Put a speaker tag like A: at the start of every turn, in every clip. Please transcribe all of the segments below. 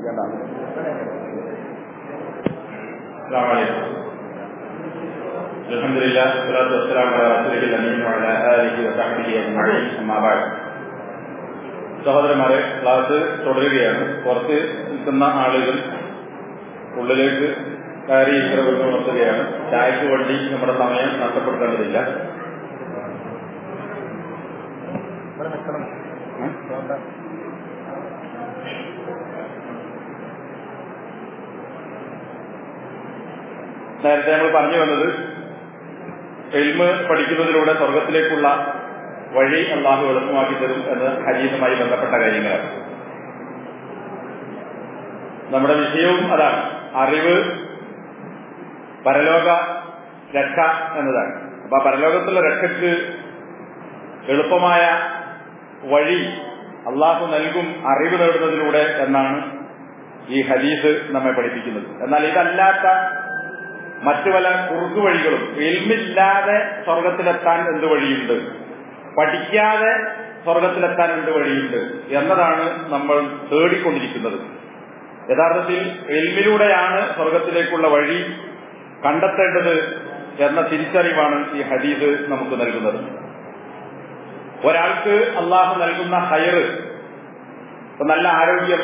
A: السلام عليكم الحمد لله والصلاة والسلام على رسوله الأمين وعلى آله وصحبه أجمعين أما بعد സഹോദരന്മാരെ ക്ലാസ് തുടരുകയാണ് പുറത്ത് നിൽക്കുന്ന ആളുകൾ ഉള്ളിലേക്ക് കയറി ഇത്തരവിൽ നിർത്തുകയാണ് ചായക്ക് വേണ്ടി നമ്മുടെ സമയം നഷ്ടപ്പെടുത്തേണ്ടതില്ല നേരത്തെ നമ്മൾ പറഞ്ഞു വന്നത് എൽമ് പഠിക്കുന്നതിലൂടെ സ്വർഗത്തിലേക്കുള്ള വഴി അള്ളാഹു എളുപ്പമാക്കി തരും എന്ന് ഹരീതുമായി ബന്ധപ്പെട്ട കാര്യങ്ങളാണ് നമ്മുടെ വിഷയവും അതാണ് അറിവ് പരലോക രക്ഷ എന്നതാണ് അപ്പൊ ആ പരലോകത്തുള്ള രക്ഷയ്ക്ക് എളുപ്പമായ വഴി അള്ളാഹു നൽകും അറിവ് നേടുന്നതിലൂടെ എന്നാണ് ഈ ഹദീസ് നമ്മെ പഠിപ്പിക്കുന്നത് എന്നാൽ ഇതല്ലാത്ത മറ്റു പല കുറുക്കു വഴികളും എൽമില്ലാതെ സ്വർഗത്തിലെത്താൻ എന്ത് വഴിയുണ്ട് പഠിക്കാതെ സ്വർഗത്തിലെത്താൻ എന്ത് വഴിയുണ്ട് എന്നതാണ് നമ്മൾ തേടിക്കൊണ്ടിരിക്കുന്നത് യഥാർത്ഥത്തിൽ എൽമിലൂടെയാണ് സ്വർഗത്തിലേക്കുള്ള വഴി കണ്ടെത്തേണ്ടത് എന്ന തിരിച്ചറിവാണ് ഈ ഹദീസ് നമുക്ക് നൽകുന്നത് ഒരാൾക്ക് അള്ളാഹു നൽകുന്ന ഹയറ് നല്ല ആരോഗ്യം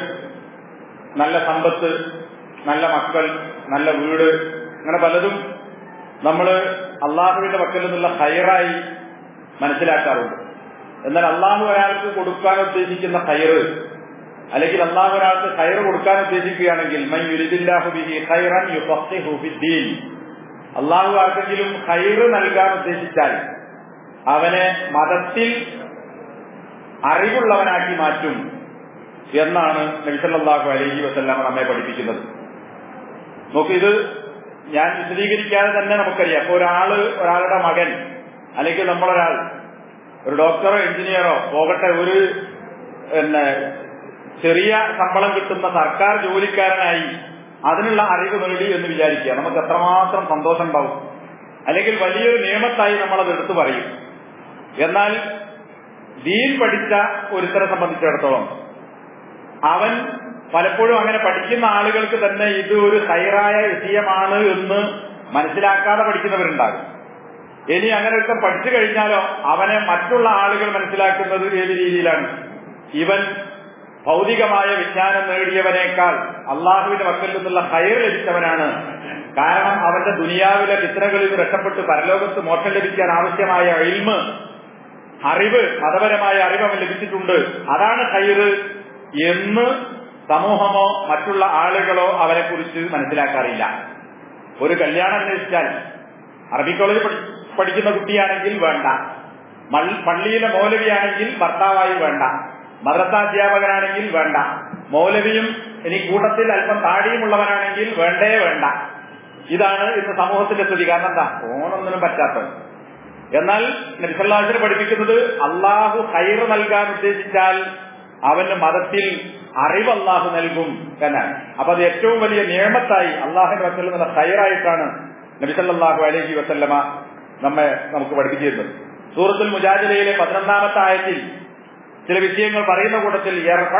A: നല്ല സമ്പത്ത് നല്ല മക്കൾ നല്ല വീട് അങ്ങനെ പലതും നമ്മൾ അള്ളാഹുവിന്റെ പക്കൽ നിന്നുള്ള ഹയറായി മനസ്സിലാക്കാറുണ്ട് എന്നാൽ അള്ളാഹു ഒരാൾക്ക് കൊടുക്കാൻ ഉദ്ദേശിക്കുന്ന ഹയറ് അല്ലെങ്കിൽ അള്ളാഹു ഒരാൾക്ക് ഹയർ കൊടുക്കാൻ ഉദ്ദേശിക്കുകയാണെങ്കിൽ മൈ യുരിദില്ലാഹുബിഹി ഹൈറൻ യുഫീൻ അള്ളാഹു ആർക്കെങ്കിലും ഹൈറ് നൽകാൻ ഉദ്ദേശിച്ചാൽ അവനെ മതത്തിൽ അറിവുള്ളവനാക്കി മാറ്റും എന്നാണ് നബിസല്ലാഹു അലൈഹി വസ്ലാമ നമ്മെ പഠിപ്പിക്കുന്നത് നോക്ക് ഇത് ഞാൻ വിശദീകരിക്കാതെ തന്നെ നമുക്കറിയാം അപ്പൊ ഒരാള് ഒരാളുടെ മകൻ അല്ലെങ്കിൽ നമ്മളൊരാൾ ഒരു ഡോക്ടറോ എഞ്ചിനീയറോ പോകട്ടെ ഒരു പിന്നെ ചെറിയ ശമ്പളം കിട്ടുന്ന സർക്കാർ ജോലിക്കാരനായി അതിനുള്ള അറിവ് നേടി എന്ന് വിചാരിക്കുക നമുക്ക് എത്രമാത്രം സന്തോഷം ഉണ്ടാവും അല്ലെങ്കിൽ വലിയൊരു നിയമത്തായി നമ്മളത് എടുത്തു പറയും എന്നാൽ ദീൻ പഠിച്ച ഒരുത്തരെ സംബന്ധിച്ചിടത്തോളം അവൻ പലപ്പോഴും അങ്ങനെ പഠിക്കുന്ന ആളുകൾക്ക് തന്നെ ഇത് ഒരു ഹൈറായ വിഷയമാണ് എന്ന് മനസ്സിലാക്കാതെ പഠിക്കുന്നവരുണ്ടാകും ഇനി അങ്ങനെയൊക്കെ പഠിച്ചു കഴിഞ്ഞാലോ അവനെ മറ്റുള്ള ആളുകൾ മനസ്സിലാക്കുന്നത് ഏത് രീതിയിലാണ് ഇവൻ ഭൗതികമായ വിജ്ഞാനം നേടിയവനേക്കാൾ അള്ളാഹുവിന്റെ മക്കളിൽ നിന്നുള്ള ഹയർ ലഭിച്ചവനാണ് കാരണം അവന്റെ ദുനിയാവിലെ ഫിത്രകളിൽ രക്ഷപ്പെട്ട് പരലോകത്ത് മോക്ഷം ലഭിക്കാൻ ആവശ്യമായ എൽമ് അറിവ് മതപരമായ അറിവ് അവൻ ലഭിച്ചിട്ടുണ്ട് അതാണ് ഹൈറ് എന്ന് സമൂഹമോ മറ്റുള്ള ആളുകളോ അവരെ കുറിച്ച് മനസ്സിലാക്കാറില്ല ഒരു കല്യാണം അന്വേഷിച്ചാൽ അറബി കോളേജ് പഠിക്കുന്ന കുട്ടിയാണെങ്കിൽ വേണ്ട പള്ളിയിലെ മൗലവിയാണെങ്കിൽ ഭർത്താവായി വേണ്ട മദ്രസാധ്യാപകനാണെങ്കിൽ വേണ്ട മൗലവിയും ഇനി കൂട്ടത്തിൽ അല്പം താടിയുമുള്ളവനാണെങ്കിൽ വേണ്ടേ വേണ്ട ഇതാണ് ഇന്ന് സമൂഹത്തിന്റെ സ്ഥിതി കാരണം എന്താ ഓണൊന്നിനും പറ്റാത്തത് എന്നാൽ നബിസല്ലാസിന് പഠിപ്പിക്കുന്നത് അള്ളാഹു ഹൈറ് നൽകാൻ ഉദ്ദേശിച്ചാൽ അവന് മതത്തിൽ അറിവ് അള്ളാഹു നൽകും എന്നാണ് അപ്പൊ അത് ഏറ്റവും വലിയ നിയമത്തായി അള്ളാഹുന്റെ വക്കൽ നിന്നുള്ള ഹൈറായിട്ടാണ് നബിസല്ലാഹു അലഹി വസല്ലമ നമ്മെ നമുക്ക് പഠിപ്പിച്ചിരുന്നത് സൂറത്തുൽ മുജാദിലയിലെ പതിനൊന്നാമത്തെ ആയത്തിൽ ചില വിഷയങ്ങൾ പറയുന്ന കൂട്ടത്തിൽ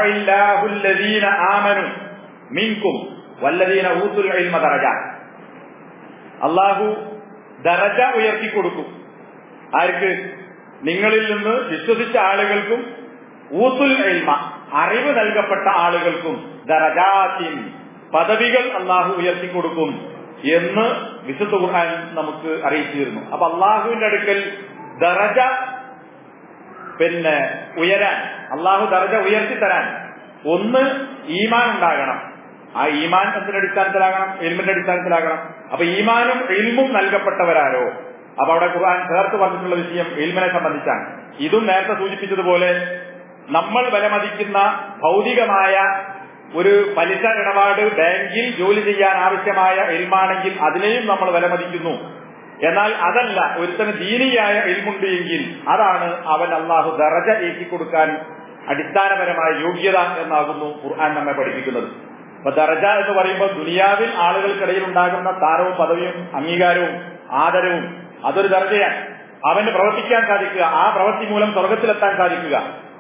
A: ആമനു മിൻകും വല്ലദീന ഊത്തുൽ ഇൽമ ദറജ അള്ളാഹു ദറജ ഉയർത്തി കൊടുക്കും ആർക്ക് നിങ്ങളിൽ നിന്ന് വിശ്വസിച്ച ആളുകൾക്കും ഊത്തുൽ ഇൽമ അറിവ് നൽകപ്പെട്ട ആളുകൾക്കും ദറജാത്തിൻ പദവികൾ അള്ളാഹു ഉയർത്തി കൊടുക്കും എന്ന് വിശുദ്ധ ഖുർആൻ നമുക്ക് അറിയിച്ചിരുന്നു അപ്പൊ അള്ളാഹുവിന്റെ അടുക്കൽ ദറജ പിന്നെ ഉയരാൻ അള്ളാഹു ദർജ ഉയർത്തി തരാൻ ഒന്ന് ഈമാൻ ഉണ്ടാകണം ആ ഈമാൻ എന്തിന്റെ അടിസ്ഥാനത്തിലാകണം എൽമിന്റെ അടിസ്ഥാനത്തിലാകണം അപ്പൊ ഈമാനും എൽമും നൽകപ്പെട്ടവരാരോ അപ്പൊ അവിടെ ഖുർആൻ ചേർത്ത് പറഞ്ഞിട്ടുള്ള വിഷയം എൽമിനെ സംബന്ധിച്ചാണ് ഇതും നേരത്തെ സൂചിപ്പിച്ചതുപോലെ നമ്മൾ വിലമതിക്കുന്ന ഭൗതികമായ ഒരു പലിശ ഇടപാട് ബാങ്കിൽ ജോലി ചെയ്യാൻ ആവശ്യമായ എൽമാണെങ്കിൽ അതിനെയും നമ്മൾ വിലമതിക്കുന്നു എന്നാൽ അതല്ല ഒരുത്തന് ദീനിയായ എൽമുണ്ട് എങ്കിൽ അതാണ് അവൻ അള്ളാഹു ദറജ ഏറ്റിക്കൊടുക്കാൻ അടിസ്ഥാനപരമായ യോഗ്യത എന്നാകുന്നു ഖുർആൻ നമ്മെ പഠിപ്പിക്കുന്നത് അപ്പൊ ദറജ എന്ന് പറയുമ്പോൾ ദുനിയാവിൽ ആളുകൾക്കിടയിൽ ഉണ്ടാകുന്ന സ്ഥാനവും പദവിയും അംഗീകാരവും ആദരവും അതൊരു ദർജയാണ് അവന് പ്രവർത്തിക്കാൻ സാധിക്കുക ആ പ്രവൃത്തി മൂലം സ്വർഗത്തിലെത്താൻ സാധിക്കുക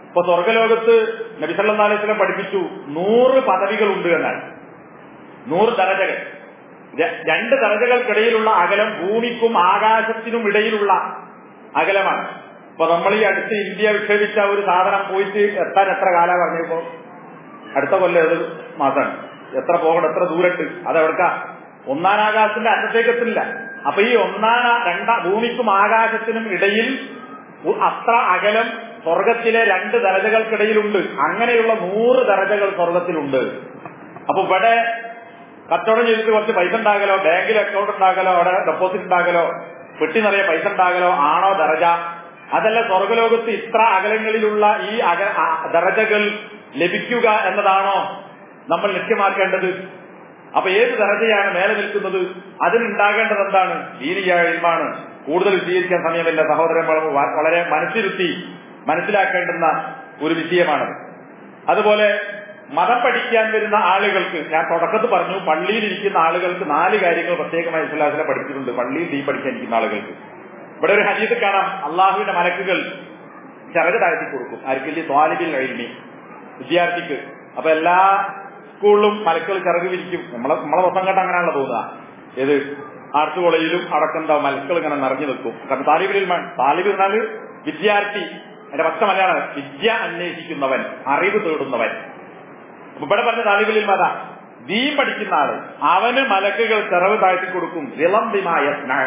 A: ഇപ്പൊ സ്വർഗലോകത്ത് നബി സല്ലല്ലാഹു അലൈഹി വസല്ലം പഠിപ്പിച്ചു നൂറ് പദവികളുണ്ട് എന്നാണ് നൂറ് ദരജകൾ ര- രണ്ട് ദരജകൾക്കിടയിലുള്ള അകലം ഭൂമിക്കും ആകാശത്തിനും ഇടയിലുള്ള അകലമാണ് ഇപ്പൊ നമ്മൾ ഈ അടുത്ത് ഇന്ത്യ വിക്ഷേപിച്ച ഒരു സാധനം പോയിട്ട് എത്താൻ എത്ര കാലാ പറഞ്ഞപ്പോ അടുത്ത കൊല്ലം ഏത് മാസമാണ് എത്ര പോകണം എത്ര ദൂരത്ത് അതെവിടക്ക ഒന്നാം ആകാശത്തിന്റെ അറ്റത്തേക്ക് എത്തില്ല അപ്പൊ ഈ ഒന്നാം രണ്ടാം ഭൂമിക്കും ആകാശത്തിനും ഇടയിൽ ഉ- അത്ര അകലം സ്വർഗത്തിലെ രണ്ട് ദരജകൾക്കിടയിലുണ്ട് അങ്ങനെയുള്ള നൂറ് ദരജകൾ സ്വർഗത്തിലുണ്ട് അപ്പൊ ഇവിടെ കച്ചവടം ചെയ്തിട്ട് കുറച്ച് പൈസ ഉണ്ടാകലോ ബാങ്കിൽ അക്കൗണ്ട് ഉണ്ടാകലോ അവിടെ ഡെപ്പോസിറ്റ് ഉണ്ടാകലോ പെട്ടി നിറയെ പൈസ ഉണ്ടാകലോ ആണോ ദറജ അതല്ല സ്വർഗലോകത്ത് ഇത്ര അകലങ്ങളിലുള്ള ഈ അക ആ ദറജകൾ ലഭിക്കുക എന്നതാണോ നമ്മൾ ലക്ഷ്യമാക്കേണ്ടത് അപ്പൊ ഏത് ദറജയാണ് മേലെ നിൽക്കുന്നത് അതിനുണ്ടാകേണ്ടത് എന്താണ് ദീനിയായ ഇൽമാണ് കൂടുതൽ വിശദീകരിക്കാൻ സമയമില്ല സഹോദരൻ വള- വളരെ മനസ്സിരുത്തി മനസ്സിലാക്കേണ്ടുന്ന ഒരു വിഷയമാണ് അതുപോലെ മതം പഠിക്കാൻ വരുന്ന ആളുകൾക്ക് ഞാൻ തുടക്കത്ത് പറഞ്ഞു പള്ളിയിൽ ഇരിക്കുന്ന ആളുകൾക്ക് നാല് കാര്യങ്ങൾ പ്രത്യേകമായി ഇസ്ലാസിനെ പഠിച്ചിട്ടുണ്ട് പള്ളിയിൽ ദീ പഠിക്കാൻ ഇരിക്കുന്ന ആളുകൾക്ക് ഇവിടെ ഒരു ഹരീത് കാണാം അള്ളാഹുവിന്റെ മലക്കുകൾ ചിറക് താഴ്ത്തി കൊടുക്കും ആർക്കില്ലേ ത്വാലിബിൽ കഴിഞ്ഞി വിദ്യാർത്ഥിക്ക് അപ്പൊ എല്ലാ സ്കൂളിലും മലക്കുകൾ ചിറക് വിരിക്കും നമ്മളെ നമ്മളെ മൊത്തം കേട്ട് അങ്ങനെയാണല്ലോ തോന്നുക ഏത് ആർട്സ് കോളേജിലും അടക്കം എന്താ മലക്കുകൾ ഇങ്ങനെ നിറഞ്ഞു നിൽക്കും കാരണം താലിബിൽ താലിബ് എന്നാൽ വിദ്യാർത്ഥി എന്റെ പച്ച മലയാളം വിദ്യ അന്വേഷിക്കുന്നവൻ അറിവ് തേടുന്നവൻ അപ്പൊ ഇവിടെ പറഞ്ഞ താലിബിലിൽ മത ദീൻ പഠിക്കുന്ന ആള് അവന് മലക്കുകൾ ചെറവ് താഴ്ത്തി കൊടുക്കും വിളംബിമായ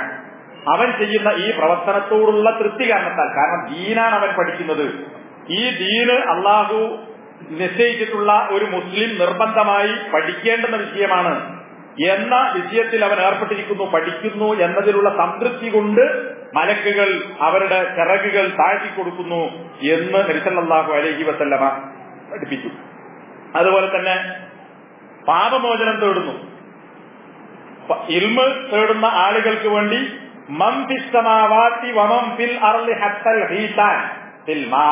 A: അവൻ ചെയ്യുന്ന ഈ പ്രവർത്തനത്തോടുള്ള തൃപ്തി കാരണത്താൽ കാരണം ദീനാണ് അവൻ പഠിക്കുന്നത് ഈ ദീന് അള്ളാഹു നിശ്ചയിച്ചിട്ടുള്ള ഒരു മുസ്ലിം നിർബന്ധമായി പഠിക്കേണ്ടുന്ന വിഷയമാണ് എന്ന വിഷയത്തിൽ അവൻ ഏർപ്പെട്ടിരിക്കുന്നു പഠിക്കുന്നു എന്നതിലുള്ള സംതൃപ്തി കൊണ്ട് മലക്കുകൾ അവരുടെ ചിറകുകൾ താഴ്ത്തി കൊടുക്കുന്നു എന്ന് നബിസല്ലാഹു അലഹി വസല്ലമ പഠിപ്പിച്ചു അതുപോലെ തന്നെ പാപമോചനം തേടുന്നു പ- ഇൽമ് തേടുന്ന ആളുകൾക്ക് വേണ്ടി മം ഫിസ് സമാവാതി വമം ഫിൽ അർളി ഹത്തൽ ഹീതാൻ ഫിൽ മാ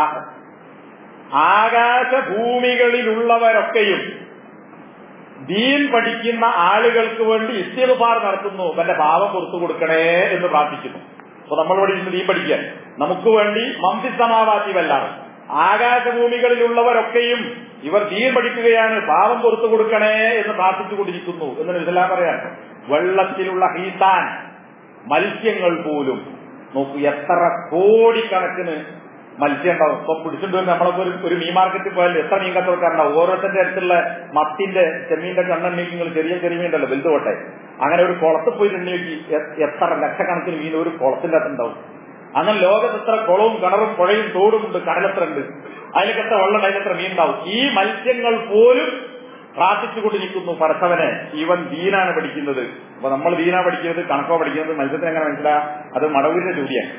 A: ആകാശഭൂമികളിലുള്ളവരൊക്കെയും ദീൻ പഠിക്കുന്ന ആളുകൾക്ക് വേണ്ടി ഇസ്തിഗ്ഫാർ നടത്തുന്നു തന്റെ പാപം പുറത്തു കൊടുക്കണേ എന്ന് പ്രാർത്ഥിക്കുന്നു അപ്പൊ നമ്മളോട് ഇന്ന് ദീൻ പഠിക്കാൻ നമുക്ക് വേണ്ടി മംഫി സമാവാത്തി വല്ലാണ് ആകാശഭൂമികളിലുള്ളവരൊക്കെയും ഇവർ ദീൻ പഠിക്കുകയാണ് പാപം പുറത്തു കൊടുക്കണേ എന്ന് പ്രാർത്ഥിച്ചുകൊണ്ടിരിക്കുന്നു എന്ന് ഇസ്ലാം പറയാൻ വെള്ളത്തിലുള്ള ഹീസാൻ മത്സ്യങ്ങൾ പോലും നോക്കൂ എത്ര കോടിക്കണക്കിന് മത്സ്യം ഉണ്ടാവും ഇപ്പൊ പിടിച്ചിട്ട് വന്ന് നമ്മളൊക്കെ ഒരു ഒരു മീൻ മാർക്കറ്റിൽ പോയാൽ എത്ര മീൻ കച്ചവടക്കാരുണ്ടാവും ഓരോരുത്തരുടെ അടുത്തുള്ള മത്തിന്റെ ചെമ്മീന്റെ കണ്ണെണ്ണീക്കങ്ങൾ ചെറിയ ചെറിയ മീൻ ഉണ്ടല്ലോ വലുത് പോട്ടെ അങ്ങനെ ഒരു കുളത്തിൽ പോയി എണ്ണി നോക്കി എ- എത്ര ലക്ഷക്കണക്കിന് മീൻ ഒരു കുളത്തിന്റെ അകത്തുണ്ടാവും അങ്ങനെ ലോകത്ത് എത്ര കുളവും കിണറും പുഴയും തോടും ഉണ്ട് കടലെത്ര ഉണ്ട് അതിലൊക്കെ എത്ര വെള്ളം അതിലെത്ര മീൻ ഉണ്ടാവും ഈ മത്സ്യങ്ങൾ പോലും പ്രാർത്ഥിച്ചുകൊണ്ടിരിക്കുന്നു പടച്ചവനെ ഇവൻ ദീനാണ് പഠിക്കുന്നത് അപ്പൊ നമ്മൾ ദീനാ പഠിക്കുന്നത് കണക്കോ പഠിക്കുന്നത് മത്സ്യത്തിന് എങ്ങനെ മനസ്സിലാ അത് മടവൂരിന്റെ ജോലിയാണ്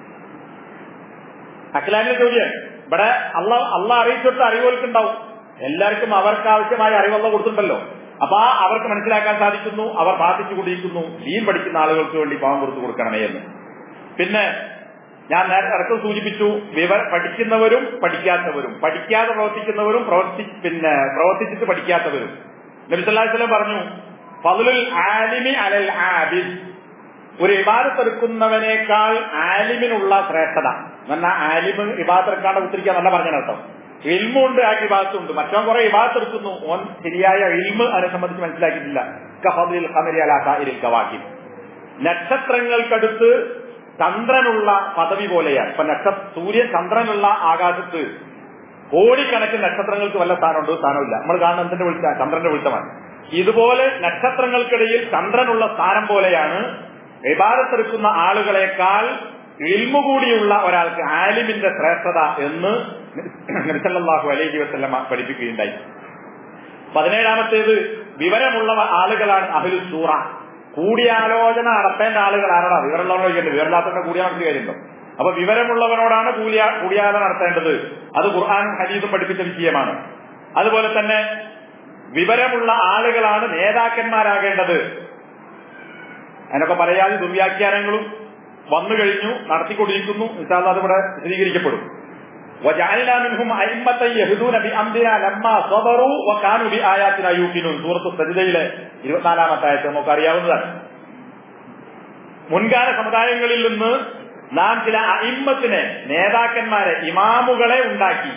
A: അഖിലാന്റെ ചോദ്യം ഇവിടെ അള്ള അള്ള അറിയിച്ചിട്ട് അറിവുകൾക്കുണ്ടാവും എല്ലാവർക്കും അവർക്ക് ആവശ്യമായ അറിവല്ല കൊടുത്തിട്ടുണ്ടല്ലോ അപ്പൊ ആ അവർക്ക് മനസ്സിലാക്കാൻ സാധിക്കുന്നു അവർ പ്രാർത്ഥിച്ചുകൊണ്ടിരിക്കുന്നു ദീൻ പഠിക്കുന്ന ആളുകൾക്ക് വേണ്ടി പാവം കൊടുത്തു കൊടുക്കണമേ എന്ന് പിന്നെ ഞാൻ നേരത്തെ ഇടയ്ക്ക് സൂചിപ്പിച്ചു വിവര പഠിക്കുന്നവരും പഠിക്കാത്തവരും പഠിക്കാതെ പ്രവർത്തിക്കുന്നവരും പ്രവർത്തി പിന്നെ പ്രവർത്തിച്ചിട്ട് പഠിക്കാത്തവരും നബിസല്ലാസ്ലം പറഞ്ഞു ഫലുൽ ആലിമി അലൽ ആബിദ് ഒരു ഇബാദത്ത് എടുക്കുന്നവനേക്കാൾ ആലിമിനുള്ള ശ്രേഷ്ഠത എന്നാൽ ആലിമ് ഇബാദത്ത് എടുക്കാണ്ട് ഉത്തരിക്കുക നല്ല പറഞ്ഞ അർത്ഥം ഇൽമുണ്ട് ആ ഇബാദത്തുണ്ട് മറ്റോ കുറെ ഇബാദത്ത് എടുക്കുന്നു ഓൻ ശരിയായ ഇൽമ് അതിനെ സംബന്ധിച്ച് മനസ്സിലാക്കിയിട്ടില്ല കഫദിൽ ഖമരി അലാ സാഇരിൽ കവാക്കിം നക്ഷത്രങ്ങൾക്കടുത്ത് ചന്ദ്രനുള്ള പദവി പോലെയാണ് ഇപ്പൊ നക്ഷ സൂര്യൻ ചന്ദ്രനുള്ള ആകാശത്ത് കോടിക്കണക്കിന് നക്ഷത്രങ്ങൾക്ക് വല്ല സ്ഥാനമുണ്ടോ സ്ഥാനമില്ല നമ്മൾ കാണുന്ന എന്തിന്റെ വിളിച്ച ചന്ദ്രന്റെ വെളിച്ചമാണ് ഇതുപോലെ നക്ഷത്രങ്ങൾക്കിടയിൽ ചന്ദ്രനുള്ള സ്ഥാനം പോലെയാണ് വിവാദത്തെടുക്കുന്ന ആളുകളെക്കാൾ ഇൽമു കൂടിയുള്ള ഒരാൾക്ക് ആലിമിന്റെ ശ്രേഷ്ഠത എന്ന് നബിസല്ലാഹു അലൈഹി വസ്ലമ പഠിപ്പിക്കുകയുണ്ടായി പതിനേഴാമത്തേത് വിവരമുള്ള ആളുകളാണ് അഹ്ലു സൂറ കൂടിയാലോചന നടത്തേണ്ട ആളുകൾ ആരോടാ വിവരമുള്ളവരോ ചോദിക്കണ്ടേ വിവരമില്ലാത്തവരുടെ കൂടിയാലോചന കാര്യമുണ്ടോ അപ്പൊ വിവരമുള്ളവനോടാണ് കൂടിയ കൂടിയാലോചന നടത്തേണ്ടത് അത് ഖുർആാനും ഹദീസും പഠിപ്പിച്ച വിഷയമാണ് അതുപോലെ തന്നെ വിവരമുള്ള ആളുകളാണ് നേതാക്കന്മാരാകേണ്ടത് അതിനൊക്കെ പറയാതെ ദുർവ്യാഖ്യാനങ്ങളും വന്നു കഴിഞ്ഞു നടത്തിക്കൊണ്ടിരിക്കുന്നു ഇൻഷാല്ലാ അതിവിടെ വിശദീകരിക്കപ്പെടും وجعلنا منهم أئمة يهدون بأمرنا لما صبروا وكانوا بآياتنا يوقنون സൂറത്ത് സജിദയിലെ ഇരുപത്തിനാലാമത്തെ ആയത്ത് നമുക്ക് അറിയാവുന്നതാണ് മുൻകാല സമുദായങ്ങളിൽ നിന്ന് നാം ചില അയിമ്മത്തിനെ നേതാക്കന്മാരെ ഇമാമുകളെ ഉണ്ടാക്കി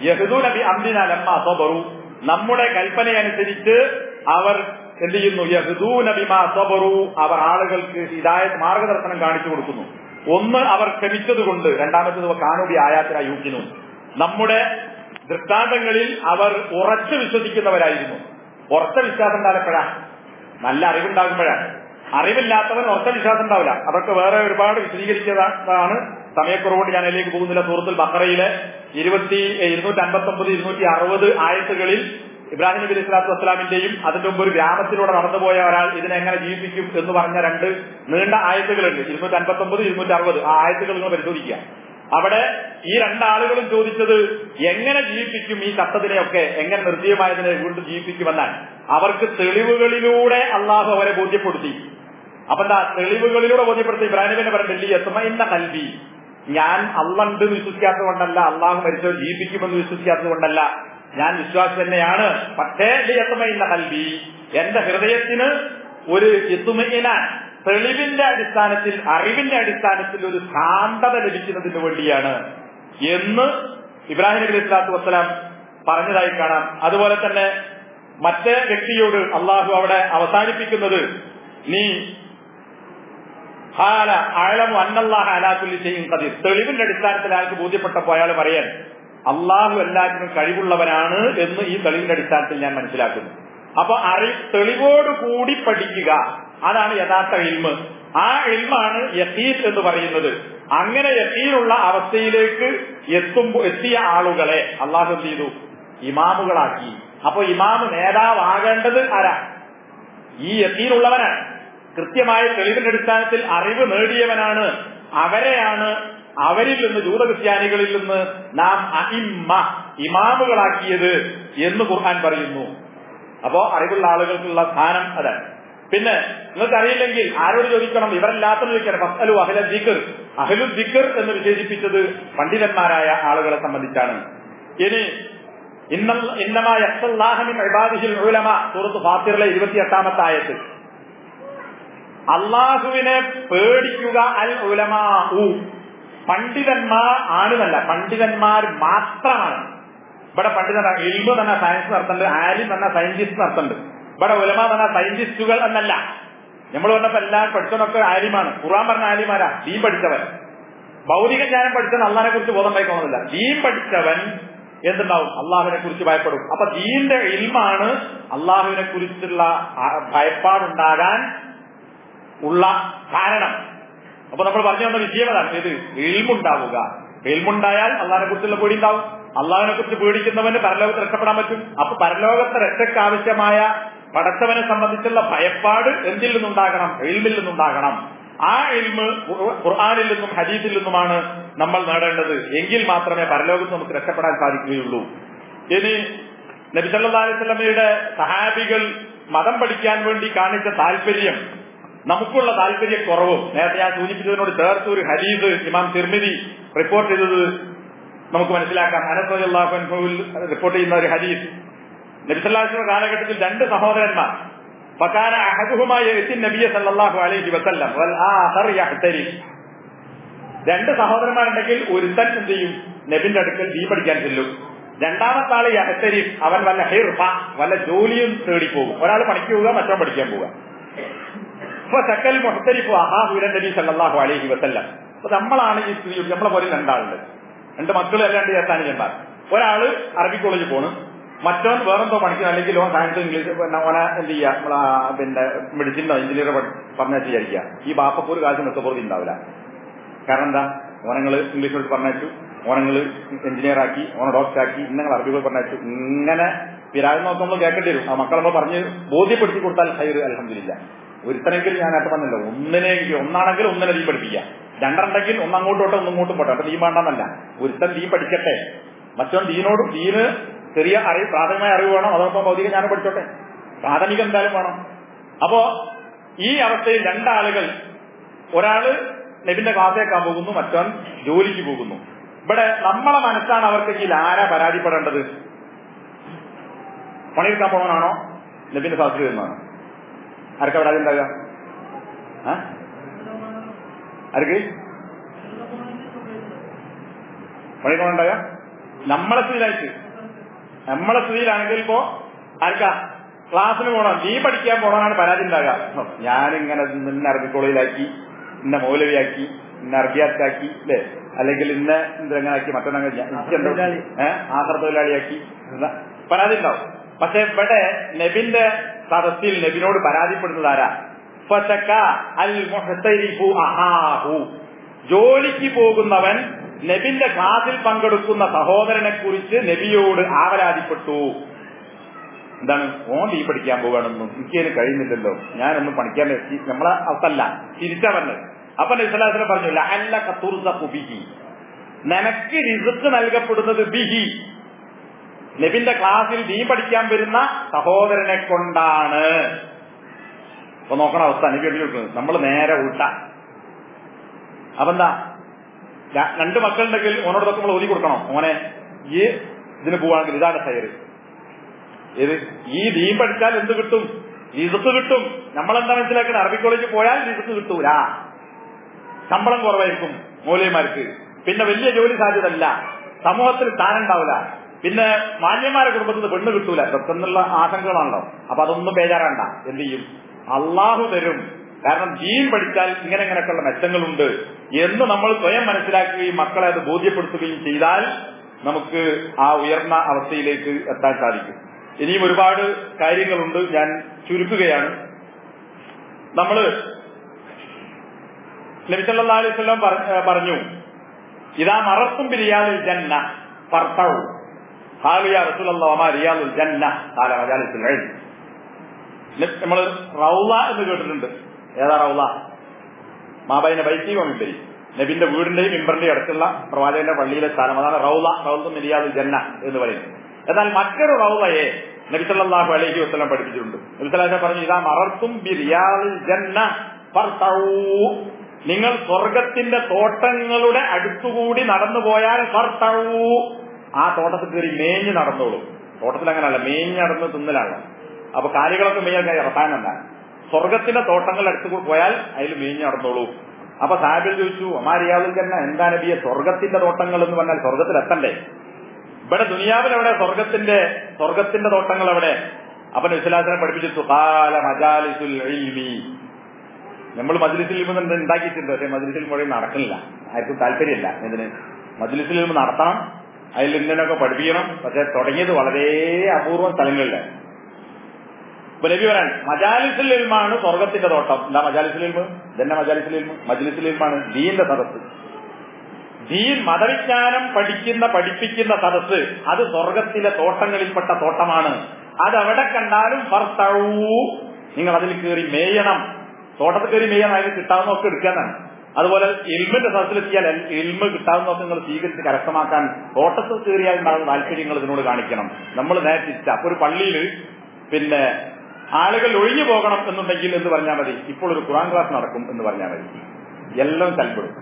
A: യഹദൂന ബി അംദിന ലമ്മ സബറു നമ്മുടെ കൽപ്പനയനുസരിച്ച് അവർ എന്ത് ചെയ്യുന്നു യഹദൂന ബിമാ സബറു അവർ ആളുകൾക്ക് ഹിദായത് മാർഗദർശനം കാണിച്ചു കൊടുക്കുന്നു ഒന്ന് അവർ ക്ഷമിച്ചതുകൊണ്ട് രണ്ടാമത്തത് കാനുബി ആയാത്തിനായി യൂക്കിനു നമ്മുടെ ദൃഷ്ടാന്തങ്ങളിൽ അവർ ഉറച്ചു വിശ്വസിക്കുന്നവരായിരുന്നു ഉറച്ച വിശ്വാസം ഉണ്ടാകുമ്പോഴാ നല്ല അറിവുണ്ടാകുമ്പോഴാണ് അറിവില്ലാത്തവൻ ഉറച്ച വിശ്വാസം ഉണ്ടാവില്ല അതൊക്കെ വേറെ ഒരുപാട് വിശദീകരിച്ചതാണ് സമയക്കുറവുകൊണ്ട് ഞാൻ അതിലേക്ക് പോകുന്നില്ല സൂറത്തുൽ ബക്കറയിലെ ഇരുപത്തി ഇരുന്നൂറ്റി അൻപത്തി ഒമ്പത് ഇരുന്നൂറ്റി അറുപത് ആയത്തുകളിൽ ഇബ്രാഹിം നബി അലൈഹി സ്വലാത്തു വസ്സലാമിന്റെയും അതിന്റെ മുമ്പ് ഒരു ഗ്രാമത്തിലൂടെ നടന്നുപോയ ഒരാൾ ഇതിനെ എങ്ങനെ ജീവിപ്പിക്കും എന്ന് പറഞ്ഞ രണ്ട് നീണ്ട ആയത്തുകളുണ്ട് ഇരുന്നൂറ്റി അൻപത്തി ഒമ്പത് ഇരുന്നൂറ്റി അറുപത് ആ ആയത്തുകൾ നിങ്ങൾ പരിശോധിക്കുക അവിടെ ഈ രണ്ടാളുകളും ചോദിച്ചത് എങ്ങനെ ജീവിപ്പിക്കും ഈ ചത്തതിനെയൊക്കെ എങ്ങനെ നിർജ്ജീവമായതിനെ വീണ്ടും ജീവിപ്പിക്കുമെന്നാൽ അവർക്ക് തെളിവുകളിലൂടെ അള്ളാഹു അവരെ ബോധ്യപ്പെടുത്തി അപ്പൊ എന്താ തെളിവുകളിലൂടെ ബോധ്യപ്പെടുത്തി ഇബ്രാഹിമിനെ പറഞ്ഞില്ല എത്തുന്ന കൽവി ഞാൻ അള്ളണ്ട് വിശ്വസിക്കാത്തത് കൊണ്ടല്ല അള്ളാഹു മരിച്ചവർ ജീവിപ്പിക്കുമെന്ന് വിശ്വസിക്കാത്തത് കൊണ്ടല്ല ഞാൻ വിശ്വാസം തന്നെയാണ് പക്ഷേ എത്തുമയിന്ന കൽവി എന്റെ ഹൃദയത്തിന് ഒരു എത്തുമയിനാൻ തെളിവിന്റെ അടിസ്ഥാനത്തിൽ അറിവിന്റെ അടിസ്ഥാനത്തിൽ ഒരു ശാന്തത ലഭിക്കുന്നതിന് വേണ്ടിയാണ് എന്ന് ഇബ്രാഹിം നബി ഇസ്ലാത്തു വസ്സലാം പറഞ്ഞതായി കാണാം അതുപോലെ തന്നെ മറ്റേ വ്യക്തിയോട് അള്ളാഹു അവിടെ അവസാനിപ്പിക്കുന്നത് നീ ഹാല ആഴമു അന്നല്ലാഹ അലാത്തുല്ലി ചെയ്യും കതിർ തെളിവിന്റെ അടിസ്ഥാനത്തിൽ അയാൾക്ക് ബോധ്യപ്പെട്ടപ്പോൾ അയാൾ പറയാൻ അള്ളാഹു എല്ലാത്തിനും കഴിവുള്ളവനാണ് എന്ന് ഈ തെളിവിന്റെ അടിസ്ഥാനത്തിൽ ഞാൻ മനസ്സിലാക്കുന്നു അപ്പൊ അറി തെളിവോട് കൂടി പഠിക്കുക അതാണ് യഥാർത്ഥ ഇൽമ് ആ ഇൽമാണ് യക്കീൻ എന്ന് പറയുന്നത് അങ്ങനെ യക്കീനുള്ള അവസ്ഥയിലേക്ക് എത്തുമ്പോ എത്തിയ ആളുകളെ അള്ളാഹു എന്ത് ചെയ്തു ഇമാമുകളാക്കി അപ്പൊ ഇമാമ് നേതാവാകേണ്ടത് ആരാ ഈ യക്കീനുള്ളവനാണ് കൃത്യമായ തെളിവിന്റെ അടിസ്ഥാനത്തിൽ അറിവ് നേടിയവനാണ് അവരെയാണ് അവരിൽ നിന്ന് ജൂതക്രിസ്ത്യാനികളിൽ നിന്ന് നാം അഹിമ്മ ഇമാമുകളാക്കിയത് എന്ന് ഖുർആൻ പറയുന്നു അപ്പോ അറിവുള്ള ആളുകൾക്കുള്ള സ്ഥാനം അതാണ് പിന്നെ നിങ്ങൾക്ക് അറിയില്ലെങ്കിൽ ആരോട് ചോദിക്കണം ഇവരെല്ലാത്തും ചോദിക്കണം ഫസ്അലു അഹ്ല ദിക്കർ അഹ്ലു ദിക്കർ എന്ന് വിശേഷിപ്പിച്ചത് പണ്ഡിതന്മാരായ ആളുകളെ സംബന്ധിച്ചാണ് ഇനി ഇന്നമാ യക്സല്ലാഹമിൻ ഇബാദിഹിൽ ഉലമ സൂറത്ത് ഫാത്തിറിലെ ഇരുപത്തിയെട്ടാമത്തെ ആയത്ത് അള്ളാഹുവിനെ പേടിക്കുക അൽ ഉലമാ പണ്ഡിതന്മാർ ആണെന്നല്ല പണ്ഡിതന്മാർ മാത്രമാണ് ഇവിടെ പണ്ഡിതൻ ഇൽമു തന്നെ സയൻസ് നടത്തുന്നുണ്ട് ആലിം തന്നെ സയന്റിസ്റ്റ് നടത്തുന്നുണ്ട് ഇവിടെ ഉലമ തന്നെ സയന്റിസ്റ്റുകൾ എന്നല്ല നമ്മൾ പറഞ്ഞപ്പോ എല്ലാം പഠിച്ചവനൊക്കെ ആലിമാണ് ഖുറാൻ പറഞ്ഞ ആലിമാരാ ദീൻ പഠിച്ചവൻ ഭൗതിക ജ്ഞാനം പഠിച്ചവൻ അള്ളാഹിനെ കുറിച്ച് ബോധം വയ്ക്കണമെന്നില്ല ദീൻ പഠിച്ചവൻ എന്തുണ്ടാവും അള്ളാഹുവിനെ കുറിച്ച് ഭയപ്പെടും അപ്പൊ ദീന്റെ ഇൽമാണ് അള്ളാഹുവിനെ കുറിച്ചുള്ള ഭയപ്പാടുണ്ടാകാൻ ഉള്ള കാരണം അപ്പൊ നമ്മൾ പറഞ്ഞു വന്ന വിജയമതാണ് ഇത് എൽമുണ്ടാവുക എൽമുണ്ടായാൽ അള്ളാഹിനെ കുറിച്ചുള്ള പേടി ഉണ്ടാവും അള്ളാഹിനെ കുറിച്ച് പേടിക്കുന്നവന് പരലോകത്ത് രക്ഷപ്പെടാൻ പറ്റും അപ്പൊ പരലോകത്തെ രക്ഷയ്ക്ക് ആവശ്യമായ പടച്ചവനെ സംബന്ധിച്ചുള്ള ഭയപ്പാട് എന്തിൽ നിന്നുണ്ടാകണം എൽമിൽ നിന്നുണ്ടാകണം ആ എൽമ് ഖുർആാനിൽ നിന്നും ഹദീസിൽ നിന്നുമാണ് നമ്മൾ നേടേണ്ടത് എങ്കിൽ മാത്രമേ പരലോകത്ത് നമുക്ക് രക്ഷപ്പെടാൻ സാധിക്കുകയുള്ളൂ ഇനി നബിസല്ലാ അലൈവല്ലമയുടെ സഹാബികൾ മതം പഠിക്കാൻ വേണ്ടി കാണിച്ച താല്പര്യം നമുക്കുള്ള താല്പര്യക്കുറവും നേരത്തെ ഞാൻ സൂചിപ്പിച്ചതിനോട് ചേർത്ത് ഒരു ഹരീദ് ഇമാം തിർമിതി റിപ്പോർട്ട് ചെയ്തത് നമുക്ക് മനസ്സിലാക്കാം അനസ്വല്ലാഹുൽ റിപ്പോർട്ട് ചെയ്യുന്ന ഒരു ഹരീദ് നബിസല്ലാസിന്റെ കാലഘട്ടത്തിൽ രണ്ട് സഹോദരന്മാർ ഫക്കാന അഹദുഹുമായ എത്തി നബിയ സല്ലല്ലാഹു അലൈഹി വസല്ലം വൽ ആഖർ യഹ്തരി രണ്ട് സഹോദരന്മാരുണ്ടെങ്കിൽ ഒരുത്തൻ എന്ത് ചെയ്യും നബിന്റെ അടുക്കൽ ദീ പഠിക്കാൻ ചെല്ലും രണ്ടാമത്തെ ആള് യഹ്തരി അവൻ വല്ല ഹിർഫ വല്ല ജോലിയും തേടി പോകും ഒരാൾ പണിക്ക് പോവുക മറ്റോ പഠിക്കാൻ പോവുക അപ്പൊ സക്കൽ മുഹത്തരിഫ് അഹാഹുര നബി സല്ലല്ലാഹു അലൈഹി വസല്ലം അപ്പൊ നമ്മളാണ് ഈ സ്ത്രീ നമ്മളെ പോലെ രണ്ടാളുണ്ട് രണ്ട് മക്കൾ രണ്ട് ചേർത്താനിക്കന്മാർ ഒരാള് അറബി കോളേജിൽ പോണ് മറ്റോൻ വേറെന്തോ പഠിക്കണം അല്ലെങ്കിൽ ഓൻ സയൻസ് ഇംഗ്ലീഷ് പിന്നെ ഓനെ എന്ത് ചെയ്യുക നമ്മളെ പിന്നെ മെഡിസിനോ എഞ്ചിനീയറോ പറഞ്ഞാൽ വിചാരിക്കുക ഈ ബാപ്പക്ക് ഒരു കാലത്ത് മെച്ചപ്പുറത്തി ഉണ്ടാവില്ല കാരണം എന്താ ഓനങ്ങൾ ഇംഗ്ലീഷ് പഠിച്ച് പറഞ്ഞയച്ചു ഓനങ്ങൾ എഞ്ചിനീയർ ആക്കി ഓനെ ഡോക്ടർ ആക്കി ഇന്നങ്ങൾ അറബി പോയി പറഞ്ഞയച്ചു ഇങ്ങനെ പിരാഗ് നോക്കുമ്പോൾ നമ്മൾ കേൾക്കേണ്ടി വരും ആ മക്കളെ നമ്മൾ പറഞ്ഞ് ബോധ്യപ്പെടുത്തി കൊടുത്താൽ ഹൈർ അലഹമില്ല ഒരുത്തനെങ്കിൽ ഞാൻ നേരത്തെ പറഞ്ഞല്ലോ ഒന്നിനെങ്കിൽ ഒന്നാണെങ്കിൽ ഒന്നിനെ നീ പഠിപ്പിക്കുക രണ്ടെണ്ടെങ്കിൽ ഒന്നങ്ങോട്ടോട്ടെ ഒന്നിങ്ങോട്ടും പോട്ടെ അപ്പൊ നീ വേണ്ടെന്നല്ല ഒരുത്തൻ നീ പഠിക്കട്ടെ മറ്റോൻ ദീനോട് ദീന് ചെറിയ അറിവ് പ്രാഥമികമായ അറിവ് വേണം അതോടൊപ്പം ഭൗതിക ജ്ഞാനം പഠിച്ചോട്ടെ പ്രാഥമിക എന്തായാലും വേണം അപ്പോ ഈ അവസ്ഥയിൽ രണ്ടാളുകൾ ഒരാള് നബിന്റെ ക്ലാസ്സിലേക്കാൻ പോകുന്നു മറ്റവൻ ജോലിക്ക് പോകുന്നു ഇവിടെ നമ്മളെ മനസ്സാണ് അവർക്കെങ്കിൽ ആരാ പരാതിപ്പെടേണ്ടത് പണിയെടുക്കാൻ പോകണമാണോ നബിന്റെ ക്ലാസ്സിൽ വരുന്നതാണോ ആർക്കാ പരാതി ഉണ്ടാകുക ആർക്ക് പണിയെടുക്കാൻ ഉണ്ടാകുക നമ്മളെ സ്ഥിതിയിലായിട്ട് നമ്മളെ സ്ഥിതിയിലാണെങ്കിൽ ഇപ്പോ ആർക്കാ ക്ലാസ്സിന് പോകണം നീ പഠിക്കാൻ പോകണമെന്നാണ് പരാതി ഉണ്ടാകുക ഞാനിങ്ങനെ നിന്നെ അറബി കോളേജിലാക്കി ഇന്ന മൗലവിയാക്കി ഇന്ന അറബിയാക്കാക്കി അല്ലേ അല്ലെങ്കിൽ ഇന്ന ഇതെങ്ങനാക്കി മറ്റൊന്നെ ഏഹ് ആഹർ തൊഴിലാളിയാക്കി ഇന്ന- പരാതി ഉണ്ടാവും പക്ഷെ ഇവിടെ നബിന്റെ സദസ്സിൽ നബിനോട് പരാതിപ്പെടുന്നത് ആരാ ഫതക അൽ മുഹ്തരിഫു അഹാഹു ജോലിക്ക് പോകുന്നവൻ നബിന്റെ ക്ലാസ്സിൽ പങ്കെടുക്കുന്ന സഹോദരനെ കുറിച്ച് നബിയോട് ആവലാതിപ്പെട്ടു എന്താണ് ഓൻ തീ പഠിക്കാൻ പോവുകയാണെന്നും എനിക്കതിന് കഴിയുന്നില്ലല്ലോ ഞാനൊന്നും പഠിക്കാൻ എത്തി നമ്മളെ അവസ്ഥല്ല തിരിച്ചാ പറഞ്ഞത് അപ്പൊ നബിസ്വലാസിനെ പറഞ്ഞു ലഅല്ല കത്തുർസഖു ബിഹി നിനക്ക് റിസുക്ക് നൽകപ്പെടുന്നത് ബിഹി നബിന്റെ ക്ലാസ്സിൽ നീ പഠിക്കാൻ വരുന്ന സഹോദരനെ കൊണ്ടാണ് അപ്പൊ നോക്കണ അവസ്ഥ നബി എഴുതി നമ്മൾ നേരെ ഉൾട്ട അപ്പൊ എന്താ ര- രണ്ട് മക്കളുണ്ടെങ്കിൽ ഓനോട് നമ്മൾ ഓതി കൊടുക്കണം ഓനെ ഈ ഇതിന് പോവാണെങ്കിൽ ഇതാണ് സൈറ് ഇത് ഈ ദീൻ പഠിച്ചാൽ എന്ത് കിട്ടും റിസുക്ക് കിട്ടും നമ്മളെന്താ മനസ്സിലാക്കണം അറബി കോളേജിൽ പോയാൽ റിസുക്ക് കിട്ടൂല ശമ്പളം കുറവായിരിക്കും മൂല്യമാർക്ക് പിന്നെ വലിയ ജോലി സാധ്യത അല്ല സമൂഹത്തിൽ സ്ഥാനം ഉണ്ടാവില്ല പിന്നെ മാന്യന്മാരെ കുടുംബത്തിൽ നിന്ന് പെണ്ണ് കിട്ടൂല ഇതൊക്കെ എന്നുള്ള ആശങ്കകളാണല്ലോ അപ്പൊ അതൊന്നും ബേജാറാണ്ട എന്ത് ചെയ്യും അള്ളാഹു തരും കാരണം ദീൻ പഠിച്ചാൽ ഇങ്ങനെ ഇങ്ങനെയൊക്കെയുള്ള മെച്ചങ്ങളുണ്ട് എന്ന് നമ്മൾ സ്വയം മനസ്സിലാക്കുകയും മക്കളെ അത് ബോധ്യപ്പെടുത്തുകയും ചെയ്താൽ നമുക്ക് ആ ഉയർന്ന അവസ്ഥയിലേക്ക് എത്താൻ സാധിക്കും ഇനിയും ഒരുപാട് കാര്യങ്ങളുണ്ട് ഞാൻ ചുരുക്കുകയാണ് നമ്മള് നബിസല്ലാ അലൈഹി സ്വലം പറഞ്ഞു ഇതാ മറത്തും ബിരിയാദിൽ ജന്ന ഫർത്തൗ ഹാലിയ റസൂലല്ലാഹ് റിയാദുൽ ജന്ന കാല മജാലിസുൽ ഇൽം നമ്മൾ റൗള എന്ന് കേട്ടിട്ടുണ്ട് ഏതാ റൗള മാബൈന ബൈത്തി മിമ്പരി നബിന്റെ വീടിന്റെയും മിമ്പറിന്റെയും അടുത്തുള്ള പ്രവാചകന്റെ പള്ളിയിലെ സ്ഥാനം അതാണ് റൗള റൗലത്തും മിരിയാദുൽ ജന്ന എന്ന് പറയുന്നത് എന്നാൽ മറ്റൊരു റൗളയെ നബി സല്ലല്ലാഹു അലൈഹി വസല്ലം പഠിപ്പിച്ചിട്ടുണ്ട് നബി സല്ലല്ലാഹു പറഞ്ഞു ഇതാ മറത്തും ബിരിയാദിൽ ജന്ന ഫർത്തൗ നിങ്ങൾ സ്വർഗത്തിന്റെ തോട്ടങ്ങളുടെ അടുത്തുകൂടി നടന്നു പോയാൽ ഫർത്തവൂ ആ തോട്ടത്തിൽ കയറി മേഞ്ഞ് നടന്നോളൂ തോട്ടത്തിൽ അങ്ങനല്ല മേഞ്ഞ് നടന്ന് തിന്നലാണ് അപ്പൊ കാലികളൊക്കെ മേയാൻ റസാനല്ല സ്വർഗത്തിന്റെ തോട്ടങ്ങളുടെ അടുത്ത് കൂടി പോയാൽ അതിൽ മേഞ്ഞ് നടന്നോളൂ അപ്പൊ സാഹിബിൽ ചോദിച്ചു അമാരിയാവിൽ തന്നെ എന്താ നബിയെ സ്വർഗത്തിന്റെ തോട്ടങ്ങൾ എന്ന് പറഞ്ഞാൽ സ്വർഗത്തിൽ എത്തണ്ടേ ഇവിടെ ദുനിയാവിൽ എവിടെ സ്വർഗത്തിന്റെ സ്വർഗത്തിന്റെ തോട്ടങ്ങൾ എവിടെ അപ്പൊ വിശ്വാസനെ പഠിപ്പിച്ചിട്ടു കാല മജാലിസുൽ ഇൽമി നമ്മൾ മജ്ലിസിൽ നിന്ന് ഉണ്ടാക്കിയിട്ടുണ്ട് പക്ഷെ മജ്ലിസിൽ മുഴുവൻ നടക്കുന്നില്ല ആർക്കും താല്പര്യമില്ല ഇതിന് മജ്ലിസിൽ നിന്ന് നടത്തണം അതിൽ ഇന്നൊക്കെ പഠിപ്പിക്കണം പക്ഷെ തുടങ്ങിയത് വളരെ അപൂർവം സ്ഥലങ്ങളിലാണ് ഇപ്പൊ നബി പറയാൻ മജാലിസുൽ ഇൽമാണ് സ്വർഗത്തിന്റെ തോട്ടം എന്താ മജാലിസുൽ ഇൽമ് ഇതന്നെ മജാലിസുൽ ഇൽമ് മജ്ലിസുൽ ഇൽമാണ് ദീന്റെ സദസ് ദീൻ മതവിജ്ഞാനം പഠിക്കുന്ന പഠിപ്പിക്കുന്ന സദസ് അത് സ്വർഗത്തിലെ തോട്ടങ്ങളിൽപ്പെട്ട തോട്ടമാണ് അത് എവിടെ കണ്ടാലും ഫർത്തഴൂ നിങ്ങൾ അതിൽ കയറി മേയണം തോട്ടത്തിൽ കയറി മേയാൻ അതിന് കിട്ടാവുന്നതൊക്കെ എടുക്കാനാണ് അതുപോലെ ഇൽമിന്റെ സദസ്സിലെത്തിയാൽ ഇൽമ കിട്ടാവുന്നതൊക്കെ നിങ്ങൾ സ്വീകരിച്ച് കരസ്ഥമാക്കാൻ തോട്ടത്തിൽ കയറിയാൽ ഉണ്ടാകുന്ന താല്പര്യങ്ങൾ ഇതിനോട് കാണിക്കണം നമ്മൾ നേരിട്ട് അപ്പൊ ഒരു പള്ളിയിൽ പിന്നെ ആളുകൾ ഒഴിഞ്ഞു പോകണം എന്നുണ്ടെങ്കിൽ എന്ന് പറഞ്ഞാൽ മതി ഇപ്പോൾ ഒരു ഖുറാൻ ക്ലാസ് നടക്കും എന്ന് പറഞ്ഞാൽ മതി എല്ലാം കൽപ്പെടും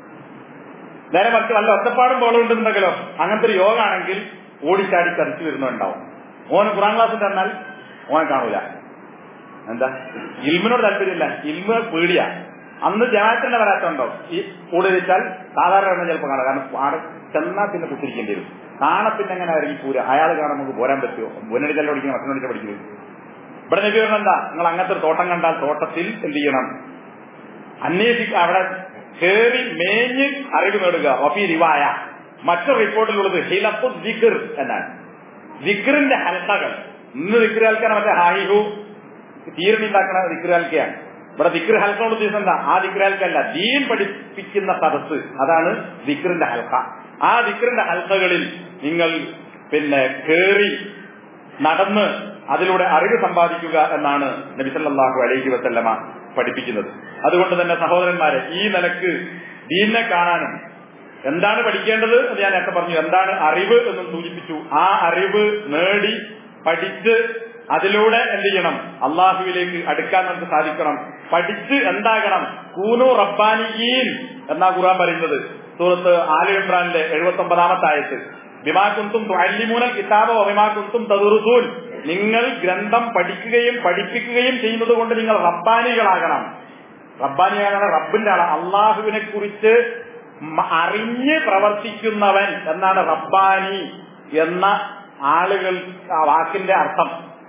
A: നേരെ മറിച്ച് വല്ല ഒറ്റപ്പാടും ബോളുണ്ടെന്നുണ്ടെങ്കിലോ അങ്ങനത്തെ ഒരു യോഗ ആണെങ്കിൽ ഓടിച്ചാടി കറിച്ചു വരുന്നുണ്ടാവും ഓന് ഖുറാൻ ക്ലാസ് തന്നാൽ ഓനെ കാണൂല എന്താ ഇൽമിനോട് താല്പര്യമില്ല ഇൽമ പേടിയാ അന്ന് ജമാഅത്തിന്റെ വരാത്തുണ്ടോ ഈ കൂടെ വെച്ചാൽ സാധാരണ എണ്ണം ചിലപ്പോൾ കാണാം കാരണം ആടെ ചെന്നാൽ പിന്നെ കുത്തിരിക്കേണ്ടി വരും കാണെ പിന്നെ എങ്ങനെ ഇറങ്ങി പോരാ അയാൾ കാണാൻ നമുക്ക് പോരാൻ പറ്റുമോ ബുനടിച്ചാൽ പഠിക്കണം മറ്റൊന്നടിച്ചാൽ പഠിക്കുന്നത് ഇവിടെ നബി പറഞ്ഞ എന്താ നിങ്ങൾ അങ്ങനത്തെ ഒരു തോട്ടം കണ്ടാൽ തോട്ടത്തിൽ എന്ത് ചെയ്യണം അന്വേഷിക്ക അവിടെ കേറി മേഞ്ഞ് അറിവ് നേടുക ഒപ്പി റിവായ മറ്റൊരു റിപ്പോർട്ടിലുള്ളത് ഹിലപ്പു ദിഖർ എന്നാണ് ദിഖറിന്റെ ഹൽക്കകൾ ഇന്ന് ദിഖർ ഹൽക്കാണ് മറ്റേ ഹാഹിഹു തീരണി ഉണ്ടാക്കുന്ന ദിഖർ ഹൽക്കയാണ് ഇവിടെ ദിക്ർ ഹൽക്കോട് ഉദ്ദേശം എന്താ ആ ദിക്ർ ഹൽക്കല്ല ദീൻ പഠിപ്പിക്കുന്ന സദസ് അതാണ് ദിക്റിന്റെ ഹൽക്ക ആ ദിക്റിന്റെ ഹൽക്കകളിൽ നിങ്ങൾ പിന്നെ കേറി നടന്ന് അതിലൂടെ അറിവ് സമ്പാദിക്കുക എന്നാണ് നബിസല്ലാഹു അലൈഹി വസല്ലമ പഠിപ്പിക്കുന്നത് അതുകൊണ്ട് തന്നെ സഹോദരന്മാരെ ഈ നിലക്ക് ദീനിനെ കാണാനും എന്താണ് പഠിക്കേണ്ടത് എന്ന് ഞാൻ നേരത്തെ പറഞ്ഞു എന്താണ് അറിവ് എന്നും സൂചിപ്പിച്ചു ആ അറിവ് നേടി പഠിച്ച് അതിലൂടെ എന്ത് ചെയ്യണം അള്ളാഹുവിലേക്ക് അടുക്കാൻ നമുക്ക് സാധിക്കണം പഠിച്ച് എന്താകണം കൂനു റബ്ബാനിയീൻ എന്നാ ഖുർആൻ പറയുന്നത് സൂറത്ത് ആലി ഇമ്രാനിലെ എഴുപത്തി ഒമ്പതാമത്തെ ആയത്ത് ബിമാകുന്തും അല്ലിമൂനൽ കിതാബോ ബിമാകുന്തും തദുറുസൂൻ നിങ്ങൾ ഗ്രന്ഥം പഠിക്കുകയും പഠിപ്പിക്കുകയും ചെയ്യുന്നത് കൊണ്ട് നിങ്ങൾ റബ്ബാനികളാകണം റബ്ബാനിയാകണം റബ്ബിന്റെ ആളാണ് അള്ളാഹുവിനെ കുറിച്ച് മ- അറിഞ്ഞ് പ്രവർത്തിക്കുന്നവൻ എന്നാണ് റബ്ബാനി എന്ന ആളുകൾ ആ വാക്കിന്റെ അർത്ഥം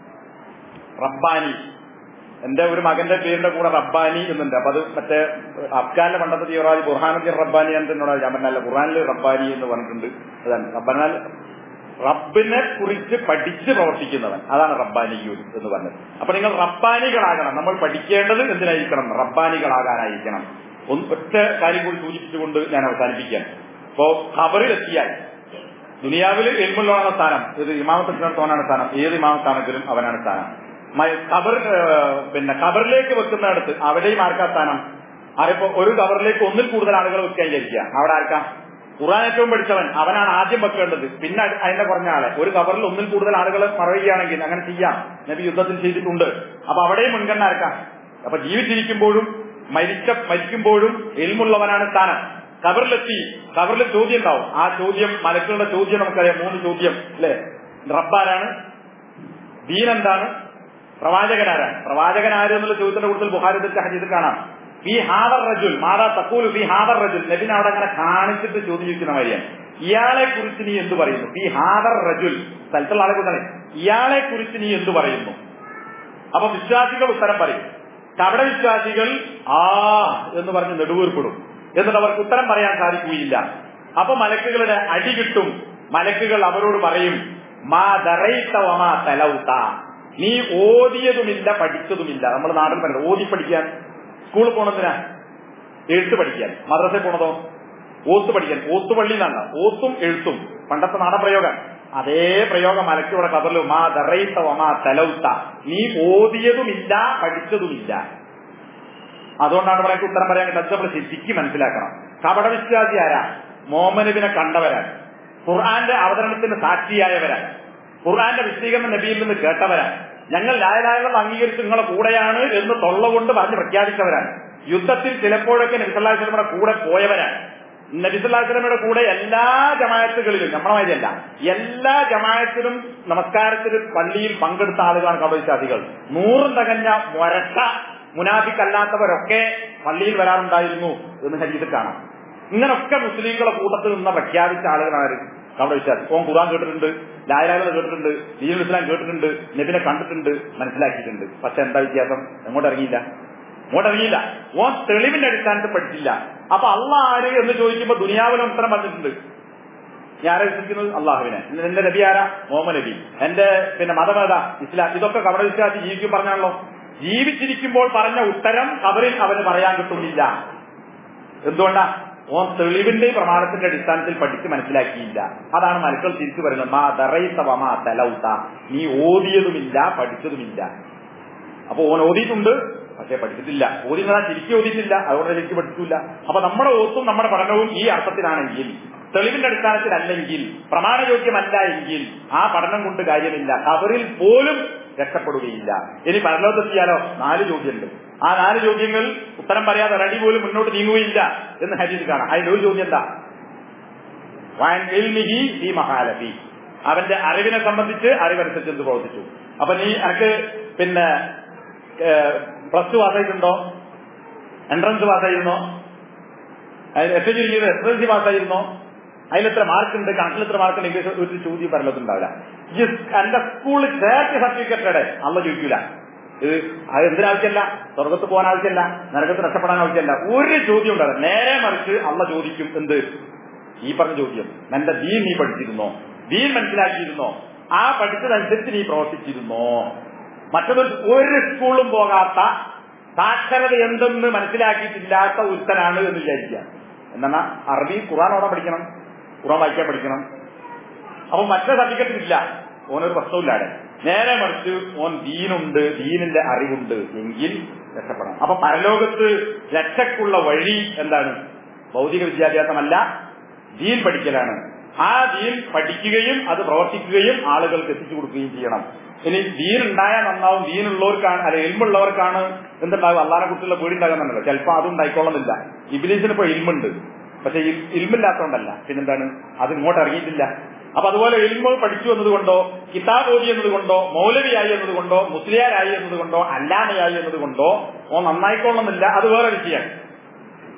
A: റബ്ബാനി എന്റെ ഒരു മകന്റെ പേരിന്റെ കൂടെ റബ്ബാനി എന്നുണ്ട് അപ്പൊ അത് മറ്റേ അഫ്ഗാനിലെ പണ്ടത്തെ തീവ്രവാദി ബുർഹാനുദ്ദീൻ റബ്ബാനി എന്നോട് ഞാൻ പറഞ്ഞല്ല ഖുർആാനിൽ റബ്ബാനി എന്ന് പറഞ്ഞിട്ടുണ്ട് അതാണ് റബ്ബനാൽ റബ്ബിനെ കുറിച്ച് പഠിച്ച് പ്രവർത്തിക്കുന്നവൻ അതാണ് റബ്ബാനിയൂൻ എന്ന് പറഞ്ഞത് അപ്പൊ നിങ്ങൾ റബ്ബാനികളാകണം നമ്മൾ പഠിക്കേണ്ടത് എന്തിനായിരിക്കണം റബ്ബാനികളാകാനായിരിക്കണം ഒന്ന് ഒറ്റ കാര്യം കൂടി സൂചിപ്പിച്ചുകൊണ്ട് ഞാൻ അവസാനിപ്പിക്കാം ഇപ്പോ ഖബറിലെത്തിയാൽ ദുനിയാവിൽ എൽമുള്ളതാണ് സ്ഥാനം ഇത് ഇമാമത്തിനടുത്തോനാണ് സ്ഥാനം ഏത് ഇമാമത്താണെങ്കിലും അവനാണ് സ്ഥാനം മ- ഖബർ ഏഹ്, പിന്നെ ഖബറിലേക്ക് വെക്കുന്നിടത്ത് അവിടെയും ആർക്കാ സ്ഥാനം അതിപ്പോ ഒരു ഖബറിലേക്ക് ഒന്നിൽ കൂടുതൽ ആളുകൾ വെക്കാൻ വിചാരിക്കുക അവിടെ ആർക്കാ ഖുറാൻ ഏറ്റവും പഠിച്ചവൻ അവനാണ് ആദ്യം വെക്കേണ്ടത് പിന്നെ അ- അതിന്റെ കുറഞ്ഞ ആളെ ഒരു ഖബറിൽ ഒന്നിൽ കൂടുതൽ ആളുകൾ മറയുകയാണെങ്കിൽ അങ്ങനെ ചെയ്യാം നബി യുദ്ധത്തിൽ ചെയ്തിട്ടുണ്ട് അപ്പൊ അവിടെയും മുൻഗണന ആർക്കാം അപ്പൊ ജീവിച്ചിരിക്കുമ്പോഴും മരിച്ച മരിക്കുമ്പോഴും എൽമുള്ളവനാണ് സ്ഥാനം ഖബറിലെത്തി ഖബറിൽ ചോദ്യം ഉണ്ടാവും ആ ചോദ്യം മലക്കുകളുടെ ചോദ്യം നമുക്കറിയാം മൂന്ന് ചോദ്യം അല്ലെ റബ്ബാരാണ് ദീൻ എന്താണ് പ്രവാചകനാരാണ് പ്രവാചകൻ ആര് എന്നുള്ള ചോദ്യത്തിന്റെ കൂടുതൽ ബുഹാരി ഹജീദ് കാണാം ഫി ഹാദർ റജുൽ മാതാ തക്കൂലു ഫി ഹാദർ റജുൽ നബിനെ അവിടെ അങ്ങനെ കാണിച്ചിട്ട് ചോദ്യം ചോദിക്കുന്ന മാതിരിയാണ് ഇയാളെ കുറിച്ച് നീ എന്ത് പറയുന്നു ഫി ഹാദർ റജുൽ സ്ഥലത്തുള്ള ആളെ കുറിച്ചാണ് ഇയാളെ കുറിച്ച് നീ എന്ത് പറയുന്നു അപ്പൊ വിശ്വാസികൾ ഉത്തരം പറയും കപട വിശ്വാസികൾ ആ എന്ന് പറഞ്ഞ് നെടുവീർപ്പിടും എന്നിട്ട് അവർക്ക് ഉത്തരം പറയാൻ സാധിക്കുകയില്ല അപ്പൊ മലക്കുകളുടെ അടി കിട്ടും മലക്കുകൾ അവരോട് പറയും മാ ദറൈത്ത വമാ തലൗത്ത നീ ഓതിയതുമില്ല പഠിച്ചതുമില്ല നമ്മൾ നാട്ടിൽ പറഞ്ഞത് ഓതി പഠിക്കാൻ സ്കൂളിൽ പോണതിനാ എഴുത്ത് പഠിക്കാൻ മദ്രസയിൽ പോണതോ ഓത്ത് പഠിക്കാൻ ഓത്തുപള്ളി എന്നാണ് ഓത്തും എഴുത്തും പണ്ടത്തെ നാടപ്രയോഗം അതേ പ്രയോഗം മലക്കിവിടെ കബറിൽ മാ ദറൈത്ത വമാ തലൗത്ത നീ ഓതിയതുമില്ല പഠിച്ചതുമില്ല അതുകൊണ്ടാണ് ഇവിടെ ഉത്തരം പറയാൻ കിട്ടുന്നത് നമ്മൾ ശരിക്കും മനസ്സിലാക്കണം കപട വിശ്വാസി ആരാ മോമനബിനെ കണ്ടവരാണ് ഖുർആന്റെ അവതരണത്തിന് സാക്ഷിയായവരാണ് ഖുർആന്റെ വിശദീകരണം നബിയിൽ നിന്ന് കേട്ടവരാണ് ഞങ്ങൾ ലായലായകൾ അംഗീകരിച്ച് നിങ്ങളെ കൂടെയാണ് എന്ന് തൊള്ള കൊണ്ട് പറഞ്ഞ് പ്രഖ്യാപിച്ചവരാണ് യുദ്ധത്തിൽ ചിലപ്പോഴൊക്കെ നബിസല്ലാസ്ലമയുടെ കൂടെ പോയവരാണ് നബിസല്ലാസ്ലമയുടെ കൂടെ എല്ലാ ജമായത്തുകളിലും നമ്മളെ മാതിരിയല്ല എല്ലാ ജമായത്തിലും നമസ്കാരത്തിലും പള്ളിയിൽ പങ്കെടുത്ത ആളുകളാണ് കപവിശ്വാസികൾ നൂറും തകഞ്ഞ മൊരട്ട മുനാഫിക്കല്ലാത്തവരൊക്കെ പള്ളിയിൽ വരാറുണ്ടായിരുന്നു എന്ന് ഹരീത് കാണാം ഇങ്ങനൊക്കെ മുസ്ലിങ്ങളെ കൂട്ടത്തിൽ നിന്ന് പ്രഖ്യാപിച്ച ആളുകളാണ് അവിടെ വിശ്വാസം ഓൻ ഖുറാൻ കേട്ടിട്ടുണ്ട് ലായലാകൾ കേട്ടിട്ടുണ്ട് ദീനുൽ ഇസ്ലാം കേട്ടിട്ടുണ്ട് നബിനെ കണ്ടിട്ടുണ്ട് മനസ്സിലാക്കിയിട്ടുണ്ട് പക്ഷെ എന്താ വ്യത്യാസം എങ്ങോട്ട് ഇറങ്ങിയില്ല അങ്ങോട്ട് ഇറങ്ങിയില്ല ഓൻ തെളിവിന്റെ അടിസ്ഥാനത്തിൽ പഠിച്ചില്ല അപ്പൊ അള്ള ആര് എന്ന് ചോദിക്കുമ്പോ ദുനിയാവിലും ഉത്തരം പറഞ്ഞിട്ടുണ്ട് ഞാൻ ആരെ വിശ്വസിക്കുന്നത് അള്ളാഹുവിനെ എന്റെ നബി ആരാ മുഹമ്മദ് നബി എന്റെ പിന്നെ മതമേതാ ഇസ്ലാം ഇതൊക്കെ കബറ വിശ്വാസി ജീവിക്കും പറഞ്ഞാണല്ലോ ജീവിച്ചിരിക്കുമ്പോൾ പറഞ്ഞ ഉത്തരം കബറിൽ അവന് പറയാൻ കിട്ടുന്നില്ല എന്തുകൊണ്ടാ ഓൻ തെളിവിന്റെയും പ്രമാണത്തിന്റെ അടിസ്ഥാനത്തിൽ പഠിച്ച് മനസ്സിലാക്കിയില്ല അതാണ് മലക്കൾ തിരിച്ചു പറയുന്നത് മാ ദറൈത്ത വമാ തലൗത്ത നീ ഓതിയതുമില്ല പഠിച്ചതുമില്ല അപ്പൊ ഓൻ ഓതിയിട്ടുണ്ട് പക്ഷെ പഠിച്ചിട്ടില്ല ഓതിന്നതാ ശരിക്കും ഓതിയിട്ടില്ല അതുകൊണ്ട് ശരിക്കും പഠിച്ചിട്ടില്ല അപ്പൊ നമ്മുടെ ഓത്തും നമ്മുടെ പഠനവും ഈ അർത്ഥത്തിലാണെങ്കിൽ തെളിവിന്റെ അടിസ്ഥാനത്തിലല്ലെങ്കിൽ പ്രമാണയോഗ്യമല്ല എങ്കിൽ ആ പഠനം കൊണ്ട് കാര്യമില്ല കബറിൽ പോലും രക്ഷപ്പെടുകയില്ല ഇനി പരലോകത്തെത്തിയാലോ നാല് ചോദ്യമുണ്ട് ആ നാല് ചോദ്യങ്ങൾ ഉത്തരം പറയാതെ റെഡി പോലും മുന്നോട്ട് നീങ്ങുകയില്ല എന്ന് ഹരീത് കാണാം അതിന്റെ ഒരു ചോദ്യം എന്താ വാൻ ഇൽമിഹി ഈ മഹാലഫി അവന്റെ അറിവിനെ സംബന്ധിച്ച് അറിവനുസരിച്ച് എന്ത് പ്രവർത്തിച്ചു അപ്പൊ നീ എനിക്ക് പിന്നെ പ്ലസ് ടു പാസ്സായിട്ടുണ്ടോ എൻട്രൻസ് പാസ്സായിരുന്നോ S H degree S L C പാസ്സായിരുന്നോ അതിലെത്ര മാർക്ക് ഉണ്ട് കണക്കിൽ എത്ര മാർക്ക് ഉണ്ട് ഇംഗ്ലീഷ് ഒരു ചോദ്യം പരലോകത്തുണ്ടാവില്ല ഈ എന്റെ സ്കൂളിൽ ചേർത്ത് സർട്ടിഫിക്കറ്റ് അള്ള ചോദിക്കൂല ഇത് അത് എന്തിനാവശ്യമല്ല സ്വർഗത്ത് പോകാൻ ആവശ്യമല്ല നരകത്ത് രക്ഷപ്പെടാൻ ആവശ്യമല്ല ഒരു ചോദ്യം ഉണ്ടാവില്ല നേരെ മറിച്ച് അള്ള ചോദിക്കും എന്ത് ഈ പറഞ്ഞ ചോദ്യം എന്റെ ദീൻ നീ പഠിച്ചിരുന്നോ ദീൻ മനസ്സിലാക്കിയിരുന്നോ ആ പഠിച്ചതനുസരിച്ച് നീ പ്രവർത്തിച്ചിരുന്നോ മറ്റൊരു ഒരു സ്കൂളിലും പോകാത്ത സാക്ഷരത എന്തെന്ന് മനസ്സിലാക്കിയിട്ടില്ലാത്ത ഒരുത്തനാണ് എന്ന് വിചാരിക്കുക എന്താണ് അറബി ഖുറാനോടെ പഠിക്കണം ഖുറാൻ വായിക്കാൻ പഠിക്കണം അപ്പൊ മറ്റേ സർട്ടിഫിക്കറ്റ് ഇല്ല ഓനൊരു പ്രശ്നമില്ലാതെ നേരെ മറിച്ച് ഓൻ ദീനുണ്ട് ദീനിന്റെ അറിവുണ്ട് എങ്കിൽ രക്ഷപ്പെടാം അപ്പൊ പരലോകത്ത് രക്ഷക്കുള്ള വഴി എന്താണ് ഭൗതിക വിദ്യാഭ്യാസമല്ല ദീൻ പഠിക്കലാണ് ആ ദീൻ പഠിക്കുകയും അത് പ്രവർത്തിക്കുകയും ആളുകൾക്ക് എത്തിച്ചു കൊടുക്കുകയും ചെയ്യണം ഇനി ദീൻ ഉണ്ടായാൽ നന്നാവും ദീനുള്ളവർക്കാണ് അല്ലെ എൽമുള്ളവർക്കാണ് എന്തുണ്ടാവും അള്ളാനെ കുറിച്ചുള്ള പേടി ഉണ്ടാകുന്നുണ്ടല്ലോ ചിലപ്പോൾ അതും ഉണ്ടായിക്കൊള്ളുന്നില്ല ഇബിലീസിന് ഇപ്പോൾ ഇൽമുണ്ട് പക്ഷെ ഇൽമില്ലാത്തതുകൊണ്ടല്ല പിന്നെന്താണ് അത് ഇങ്ങോട്ട് ഇറങ്ങിയിട്ടില്ല അപ്പൊ അതുപോലെ എൽമ പഠിച്ചു എന്നതുകൊണ്ടോ കിതാബ് ഓതി എന്നതുകൊണ്ടോ മൗലവിയായി എന്നതുകൊണ്ടോ മുസ്ലിയാരായി എന്നതുകൊണ്ടോ അല്ലാമയായി എന്നതുകൊണ്ടോ ഓ നന്നായിക്കൊള്ളുന്നില്ല അത് വേറെ വിഷയം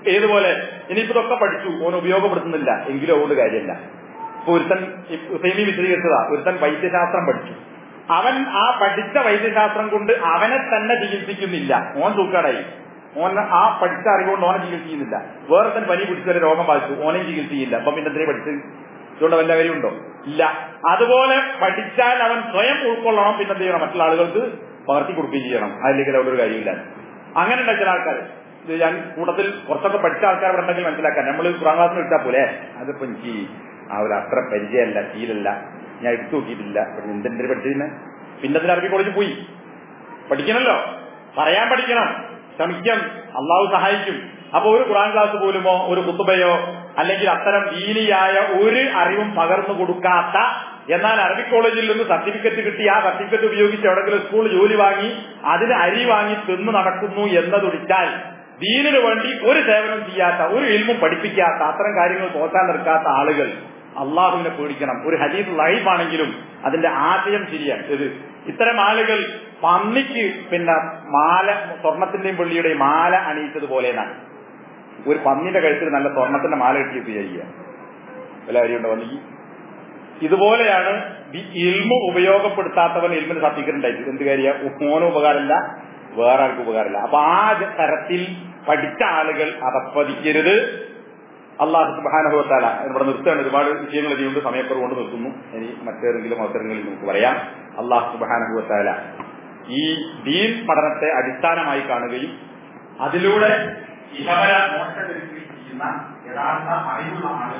A: ഏതുപോലെ ഇനിയിപ്പോ ഇതൊക്കെ പഠിച്ചു ഓൻ ഉപയോഗപ്പെടുത്തുന്നില്ല എങ്കിലും അതുകൊണ്ട് കാര്യമില്ല ഇപ്പൊ ഒരുത്തൻ ഹുസൈനി വിശദീകരിച്ചതാ ഒരുത്തൻ വൈദ്യശാസ്ത്രം പഠിച്ചു അവൻ ആ പഠിച്ച വൈദ്യശാസ്ത്രം കൊണ്ട് അവനെ തന്നെ ചികിത്സിക്കുന്നില്ല ഓൻ തൂക്കാടായി ഓൻ ആ പഠിച്ച അറിവുകൊണ്ട് ഓനെ ചികിത്സിക്കുന്നില്ല വേറെ തന്നെ പനി പിടിച്ചൊരു രോഗം ബാധിച്ചു ഓനെയും ചികിത്സിക്കില്ല അപ്പം പിന്നെ എന്തിനെ പഠിച്ച് ഇതുകൊണ്ട് വല്ല കാര്യമുണ്ടോ ഇല്ല അതുപോലെ പഠിച്ചാൽ അവൻ സ്വയം ഉൾക്കൊള്ളണം പിന്നെ എന്ത് ചെയ്യണം മറ്റുള്ള ആളുകൾക്ക് പകർത്തി കൊടുക്കുകയും ചെയ്യണം അതിലേക്ക് അവിടെ ഒരു കാര്യമില്ല അങ്ങനെ ഉണ്ട് ചില ആൾക്കാർ ഇത് ഞാൻ കൂട്ടത്തിൽ കുറച്ചൊക്കെ പഠിച്ച ആൾക്കാർ ഇവിടെ ഉണ്ടെങ്കിൽ മനസ്സിലാക്കാൻ നമ്മൾ ഖുറാൻ ക്ലാസ്സിന് എടുത്താൽ പോലെ അതിപ്പോ എനിക്ക് ആ ഒരു അത്ര പരിചയമല്ല ശീലല്ല ഞാൻ എടുത്തു നോക്കിയിട്ടില്ല എന്തെങ്കിലും പഠിച്ചിരുന്നെ പിന്നെ അതിന് അറബി കോളേജിൽ പോയി പഠിക്കണല്ലോ പറയാൻ പഠിക്കണം ശ്രമിക്കാം അള്ളാഹു സഹായിക്കും അപ്പൊ ഒരു ഖുറാൻ ക്ലാസ് പോലുമോ ഒരു കുത്തുബയോ അല്ലെങ്കിൽ അത്തരം ദീനിയായ ഒരു അറിവും പകർന്നു കൊടുക്കാത്ത എന്നാൽ അറബി കോളേജിൽ നിന്ന് സർട്ടിഫിക്കറ്റ് കിട്ടി ആ സർട്ടിഫിക്കറ്റ് ഉപയോഗിച്ച് എവിടെങ്കിലും സ്കൂൾ ജോലി വാങ്ങി അതിന് അരി വാങ്ങി തിന്നു നടക്കുന്നു എന്നതൊഴിച്ചാൽ ദീനിനു വേണ്ടി ഒരു സേവനം ചെയ്യാത്ത ഒരു ഇൽമും പഠിപ്പിക്കാത്ത അത്തരം കാര്യങ്ങൾ തോറ്റാൻ നിൽക്കാത്ത ആളുകൾ അള്ളാഹുവിനെ പേടിക്കണം ഒരു ഹദീസ് ലൈഫ് ആണെങ്കിലും അതിന്റെ ആശയം ശരിയാണ് ഇത് ഇത്തരം ആളുകൾ പന്നിക്ക് പിന്നെ മാല സ്വർണത്തിന്റെയും വെള്ളിയുടെയും മാല അണിയിച്ചതുപോലെ എന്നാണ് ഒരു പന്നിന്റെ കഴുത്തിൽ നല്ല സ്വർണത്തിന്റെ മാല കിട്ടിയിട്ട് ചെയ്യുക വല്ല കാര്യമുണ്ടോ പന്നിക്ക് ഇതുപോലെയാണ് ഈ ഇൽമു ഉപയോഗപ്പെടുത്താത്തവൻ ഇൽമിന് സർട്ടിഫിക്കറ്റ് ഉണ്ടായിട്ട് എന്ത് കാര്യം മോനും ഉപകാരമില്ല വേറെ ആർക്കും ഉപകാരമില്ല അപ്പൊ ആ തരത്തിൽ പഠിച്ച ആളുകൾ അതപ്പതിക്കരുത് അള്ളാഹു സുബാനഹുത്താല ഇവിടെ നിർത്തുകയാണ് ഒരുപാട് വിഷയങ്ങൾ ഇനിയുണ്ട് സമയക്കുറവ് കൊണ്ട് നിർത്തുന്നു ഇനി മറ്റേതെങ്കിലും അവസരങ്ങളിൽ നമുക്ക് പറയാം അള്ളാഹു സുബാനഹുത്താല ഈ ദീൻ പഠനത്തെ അടിസ്ഥാനമായി കാണുകയും അതിലൂടെ ഇഹപര മോക്ഷ ചെയ്യുന്ന യഥാർത്ഥ അറിവുള്ള ആളുകൾ